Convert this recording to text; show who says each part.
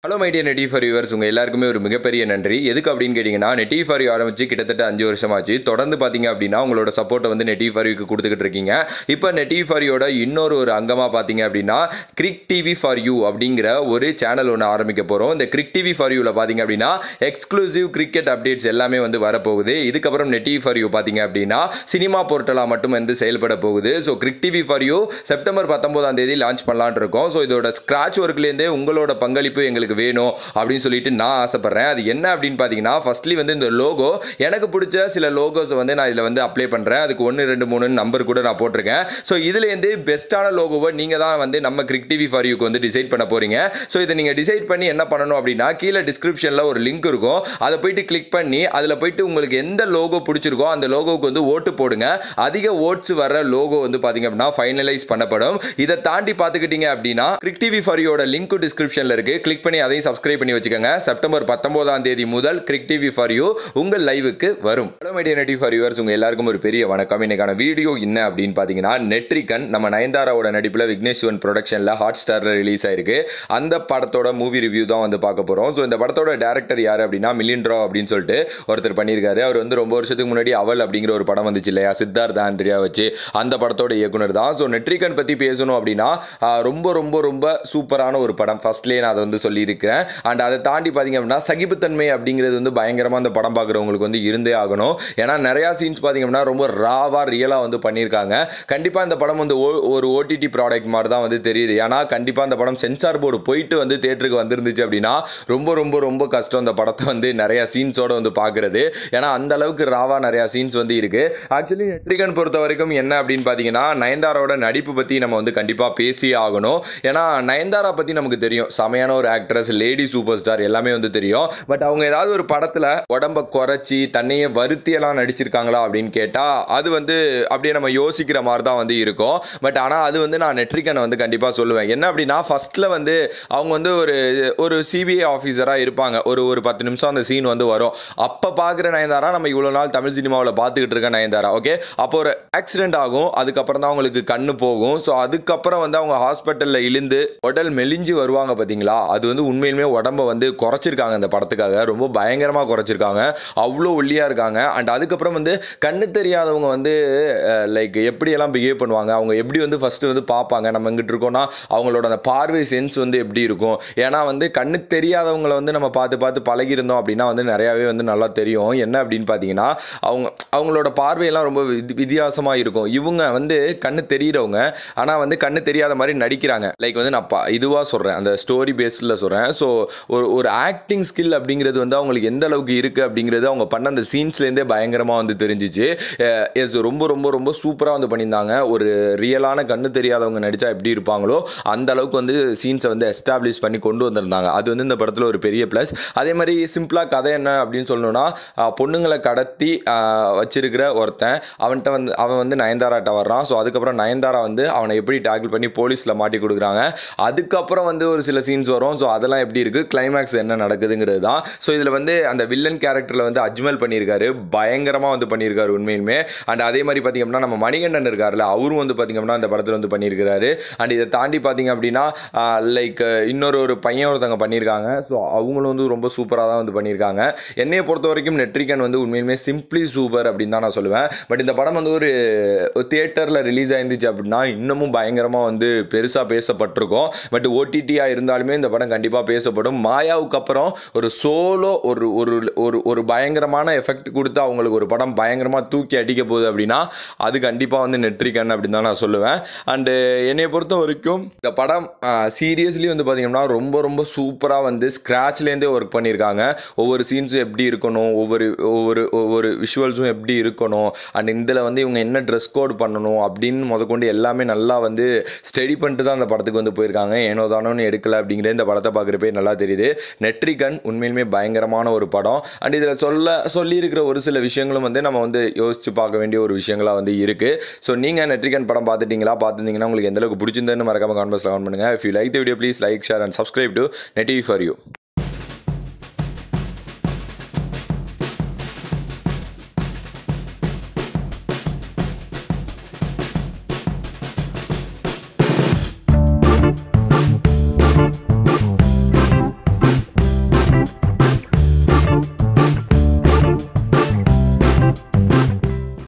Speaker 1: hello media நெட்டி for yours உங்கள் எல்லாருக்குமே ஒரு மிகப்பெரிய நன்றி எதுக்கு அப்படின்னு கேட்டிங்கன்னா நெட்டி ஃபார் யூ ஆரம்பிச்சு கிட்டத்தட்ட அஞ்சு வருஷமாச்சு தொடர்ந்து பார்த்தீங்க அப்படின்னா உங்களோட சப்போர்ட்டை வந்து நெட்டி ஃபார் யூக்கு கொடுத்துக்கிட்டு இருக்கீங்க இப்போ நெட்டி ஃபார் யூட இன்னொரு ஒரு அங்கமாக பார்த்தீங்க அப்படின்னா கிரிக் டிவி ஃபார் யூ அப்படிங்கிற ஒரு சேனல் ஒன்று ஆரம்பிக்க போகிறோம் இந்த கிரிக் டிவி ஃபார் யூவில் பார்த்தீங்க அப்படின்னா எக்ஸ்க்ளூசிவ் கிரிக்கெட் அப்டேட்ஸ் எல்லாமே வந்து வரப்போகுது இதுக்கப்புறம் நெட்டி ஃபார் யூ பார்த்தீங்க அப்படின்னா சினிமா போர்ட்டலாக மட்டும் வந்து செயல்பட போகுது ஸோ கிரிக் டிவி ஃபார் யூ செப்டம்பர் பத்தொம்போதாம் தேதி லான்ச் பண்ணலான்னு இருக்கோம் ஸோ இதோட ஸ்க்ராட்ச் ஒர்க்லேருந்தே உங்களோட பங்களிப்பு எங்களுக்கு வேணும் அப்படின்னு சொல்லிட்டு நான் ஆசைப்பட்றேன் அது என்ன அப்படின்னு பார்த்தீங்கன்னா ஃபர்ஸ்ட்லி வந்து இந்த லோகோ எனக்கு பிடிச்ச சில லோகோஸை வந்து நான் இதில் வந்து அப்ளை பண்ணுறேன் அதுக்கு ஒன்று ரெண்டு மூணு நம்பர் கூட நான் போட்டிருக்கேன் ஸோ இதுலேருந்து பெஸ்ட்டான லோகோவை நீங்கள் தான் வந்து நம்ம கிரிக் டிவி ஃபார் யூக்கு வந்து டிசைட் பண்ண போகிறீங்க ஸோ இதை நீங்கள் டிசைட் பண்ணி என்ன பண்ணணும் அப்படின்னா கீழே டிஸ்கிரிப்ஷனில் ஒரு லிங்க் இருக்கும் அதை போயிட்டு கிளிக் பண்ணி அதில் போயிட்டு உங்களுக்கு எந்த லோகோ பிடிச்சிருக்கோ அந்த லோகோவுக்கு வந்து ஓட்டு போடுங்க அதிக ஓட்ஸ் வர லோகோ வந்து பார்த்தீங்க அப்படின்னா ஃபைனலைஸ் பண்ணப்படும் இதை தாண்டி பார்த்துக்கிட்டீங்க அப்படின்னா கிரிக் டிவி ஃபார் யூட லிங்க் டிஸ்கிரிப்ஷனில் இருக்குது கிளிக் பண்ணி அதையும் சப்ஸ்கிரைப் பண்ணி வச்சுக்கோங்க செப்டம்பர் பத்தொன்பதாம் தேதி முதல் கிரிக் டிவி ஃபார் யூ உங்கள் லைவுக்கு வரும் ஹலோ மீடியா நெட்டி ஃபார் யூவர்ஸ் உங்கள் எல்லாருக்கும் ஒரு பெரிய வணக்கம் இன்னைக்கான வீடியோ என்ன அப்படின்னு பார்த்தீங்கன்னா நெட்ரிகன் நம்ம நயன்தாராவோட நடிப்பில் விக்னேஷ் சிவன் ப்ரொடக்ஷனில் ஹாட் ஸ்டாரில் ரிலீஸ் ஆயிருக்கு அந்த படத்தோட மூவி ரிவ்யூ தான் வந்து பார்க்க போகிறோம் ஸோ இந்த படத்தோட டேரக்டர் யார் அப்படின்னா மில்லியன் ராவ் அப்படின்னு சொல்லிட்டு ஒருத்தர் பண்ணியிருக்காரு அவர் வந்து ரொம்ப வருஷத்துக்கு முன்னாடி அவள் அப்படிங்கிற ஒரு படம் வந்துச்சு இல்லையா சித்தார்த் ஆண்ட்ரியா வச்சு அந்த படத்தோட இயக்குனர் தான் ஸோ நெட்ரிகன் பற்றி பேசணும் அப்படின்னா ஆஹ், ரொம்ப ரொம்ப ரொம்ப சூப்பரான ஒரு படம் ஃபர்ஸ்ட்லேயே நான் அதை வந்து சொல்லியிருக்கேன் அண்ட் அதை தாண்டி பார்த்தீங்க அப்படின்னா சகிப்புத்தன்மை அப்படிங்கிறது வந்து பயங்கரமாக அந்த படம் பார்க்குறவங்களுக்கு வந்து இருந்தே ஆகணும் ஏன்னா நிறையா சீன்ஸ் பார்த்தீங்க அப்படின்னா ரொம்ப ராவாக ரியலாக வந்து பண்ணியிருக்காங்க கண்டிப்பாக இந்த படம் வந்து ஓ- ஒரு ஓடிடி ப்ராடக்ட் மாதிரி தான் வந்து தெரியுது ஏன்னா கண்டிப்பாக அந்த படம் சென்சார் போர்டு போயிட்டு வந்து தேட்டருக்கு வந்திருந்துச்சு அப்படின்னா ரொம்ப ரொம்ப ரொம்ப கஷ்டம் அந்த படத்தை வந்து நிறையா சீன்ஸோட வந்து பார்க்குறது ஏன்னா அந்த அளவுக்கு ராவாக நிறையா சீன்ஸ் வந்து இருக்கு ஆக்சுவலி நெட்ரிகன் பொறுத்த வரைக்கும் என்ன அப்படின்னு பார்த்தீங்கன்னா நயன்தாராவோட நடிப்பு பற்றி நம்ம வந்து கண்டிப்பாக பேசியே ஆகணும் ஏன்னா நயன்தாரா பற்றி நமக்கு தெரியும் செமையான ஒரு ஆக்ட்ரஸ் லேடி சூப்பர் ஸ்டார் எல்லாமே வந்து தெரியும் பட் அவங்க ஏதாவது ஒரு படத்தில் உடம்ப குறைச்சி தன்னையே வருத்தி எல்லாம் நடிச்சிருக்காங்களா அப்படின்னு கேட்டால் அது வந்து அப்படியே நம்ம யோசிக்கிற மாதிரி தான் வந்து இருக்கும் பட் ஆனால் அது வந்து நான் நெட்ரிகனை வந்து கண்டிப்பாக சொல்லுவேன் என்ன அப்படின்னா ஃபர்ஸ்ட்டில் வந்து அவங்க வந்து ஒரு ஒரு சிபிஐ ஆஃபீஸராக இருப்பாங்க ஒரு ஒரு பத்து நிமிஷம் அந்த சீன் வந்து வரும் அப்போ பார்க்குற நயன்தாரா நம்ம இவ்வளோ நாள் தமிழ் சினிமாவில் பார்த்துக்கிட்டு இருக்க நயன்தாரா ஓகே அப்போ ஒரு ஆக்சிடென்ட் ஆகும் அதுக்கப்புறம் தான் அவங்களுக்கு கண்ணு போகும் ஸோ அதுக்கப்புறம் வந்து அவங்க ஹாஸ்பிட்டலில் இழுந்து உடல் மெலிஞ்சு வருவாங்க பார்த்தீங்களா அது வந்து உண்மையிலுமே உடம்ப வந்து குறைச்சிருக்காங்க இந்த படத்துக்காக ரொம்ப பயங்கரமாக குறைச்சிருக்காங்க அவ்வளோ ஒல்லியாக இருக்காங்க அண்ட் அதுக்கப்புறம் வந்து கண்ணு தெரியாதவங்க வந்து லைக் எப்படியெல்லாம் பிஹேவ் பண்ணுவாங்க அவங்க எப்படி வந்து ஃபஸ்ட்டு வந்து பார்ப்பாங்க நம்ம இங்கிட்டு இருக்கோம்னா அவங்களோட அந்த பார்வை சென்ஸ் வந்து எப்படி இருக்கும் ஏன்னா வந்து கண்ணு தெரியாதவங்கள வந்து நம்ம பார்த்து பார்த்து பழகியிருந்தோம் அப்படின்னா வந்து நிறையாவே வந்து நல்லா தெரியும் என்ன அப்படின்னு பார்த்தீங்கன்னா அவங்க அவங்களோட பார்வையெல்லாம் ரொம்ப வித்- வித்தியாசமா இருக்கும் இவங்க வந்து கண்ணு தெரியிறவங்க ஆனால் வந்து கண்ணு தெரியாத மாதிரி நடிக்கிறாங்க லைக் வந்து நான் பா இதுவாக சொல்கிறேன் அந்த ஸ்டோரி பேஸில் சொல்கிறேன் ஸோ ஒரு ஒரு ஆக்டிங் ஸ்கில் அப்படிங்கிறது வந்து அவங்களுக்கு எந்த அளவுக்கு இருக்குது அப்படிங்கிறது அவங்க பண்ண அந்த சீன்ஸ்லேருந்தே பயங்கரமாக வந்து தெரிஞ்சிச்சு எஸ் ரொம்ப ரொம்ப ரொம்ப சூப்பராக வந்து பண்ணியிருந்தாங்க ஒரு ரியலான கண்ணு தெரியாதவங்க நடித்தா எப்படி இருப்பாங்களோ அந்த அளவுக்கு வந்து சீன்ஸை வந்து எஸ்டாப்ளிஷ் பண்ணி கொண்டு வந்திருந்தாங்க அது வந்து இந்த படத்தில் ஒரு பெரிய ப்ளஸ் அதே மாதிரி சிம்பிளாக கதை என்ன அப்படின்னு சொல்லணும்னா ஆஹ், பொண்ணுங்களை கடத்தி ஆஹ், வச்சிருக்கிற ஒருத்தன் அவன்கிட்ட வந்து அவன் வந்து நயன்தாராட்ட வர்றான் ஸோ அதுக்கப்புறம் நயன்தாரா வந்து அவனை எப்படி டேக்கிள் பண்ணி போலீஸில் மாட்டி கொடுக்குறாங்க அதுக்கப்புறம் வந்து ஒரு சில சீன்ஸ் வரும் ஸோ அதெல்லாம் எப்படி இருக்குது கிளைமேக்ஸ் என்ன நடக்குதுங்கிறது தான் ஸோ இதில் வந்து அந்த வில்லன் கேரக்டரில் வந்து அஜ்மல் பண்ணியிருக்காரு பயங்கரமாக வந்து பண்ணியிருக்காரு உண்மையிலுமே அண்ட் அதே மாதிரி பார்த்திங்க அப்படின்னா நம்ம மணிகண்டன் இருக்கார்ல அவரும் வந்து பார்த்திங்க அப்படின்னா அந்த படத்தில் வந்து பண்ணியிருக்கிறாரு அண்ட் இதை தாண்டி பார்த்திங்க அப்படின்னா லைக் இன்னொரு ஒரு பையன் ஒருத்தவங்க பண்ணியிருக்காங்க ஸோ அவங்களும் வந்து ரொம்ப சூப்பராக தான் வந்து பண்ணியிருக்காங்க என்னையை பொறுத்த வரைக்கும் நெட்ரிகன் வந்து உண்மையிலுமே சிம்பிளி சூப்பர் அப்படின்னு தான் நான் சொல்லுவேன் பட் இந்த படம் வந்து ஒரு தியேட்டரில் ரிலீஸ் ஆயிருந்துச்சு அப்படின்னா இன்னமும் பயங்கரமாக வந்து பெருசாக பேசப்பட்டிருக்கும் பட் ஓடிடியாக இருந்தாலுமே இந்த படம் கண்டிப்பாக பேசப்படும் மாயாவுக்கு அப்புறம் ஒரு சோலோ ஒரு ஒரு ஒரு ஒரு பயங்கரமான எஃபெக்ட் கொடுத்து அவங்களுக்கு ஒரு படம் பயங்கரமாக தூக்கி அடிக்க போகுது அப்படின்னா அது கண்டிப்பாக வந்து நெட்ரிகன் அப்படின்னு தான் நான் சொல்லுவேன் அண்டு என்னை பொறுத்த வரைக்கும் இந்த படம் சீரியஸ்லி வந்து பார்த்தீங்கன்னா ரொம்ப ரொம்ப சூப்பராக வந்து ஸ்க்ராட்ச்லேருந்தே ஒர்க் பண்ணியிருக்காங்க ஒவ்வொரு சீன்ஸும் எப்படி இருக்கணும் ஒவ்வொரு ஒவ்வொரு ஒவ்வொரு விஷுவல்ஸும் எப்படி இருக்கணும் அண்ட் இதில் வந்து இவங்க என்ன ட்ரெஸ் கோட் பண்ணணும் அப்படின்னு முதற்கொண்டு எல்லாமே நல்லா வந்து ஸ்டடி பண்ணிட்டு தான் அந்த படத்துக்கு வந்து போயிருக்காங்க ஏனோ தானோன்னு எடுக்கல அப்படிங்கிற இந்த படத்தை பார்க்குறப்பே நல்லா தெரியுது நெட்ரிகன் உண்மையிலுமே பயங்கரமான ஒரு படம் அண்ட் இதில் சொல்ல சொல்லியிருக்கிற ஒரு சில விஷயங்களும் வந்து நம்ம வந்து யோசிச்சு பார்க்க வேண்டிய ஒரு விஷயங்களாக வந்து இருக்குது ஸோ நீங்கள் நெட்ரிகன் படம் பார்த்துட்டீங்களா பார்த்துருந்தீங்கன்னா உங்களுக்கு எந்த அளவுக்கு பிடிச்சிருந்தேன்னு மறக்காம கான்வர்ஸில் கமெண்ட் பண்ணுங்கள் if you like the video please like share and subscribe to நெட்டிவி ஃபார் யூ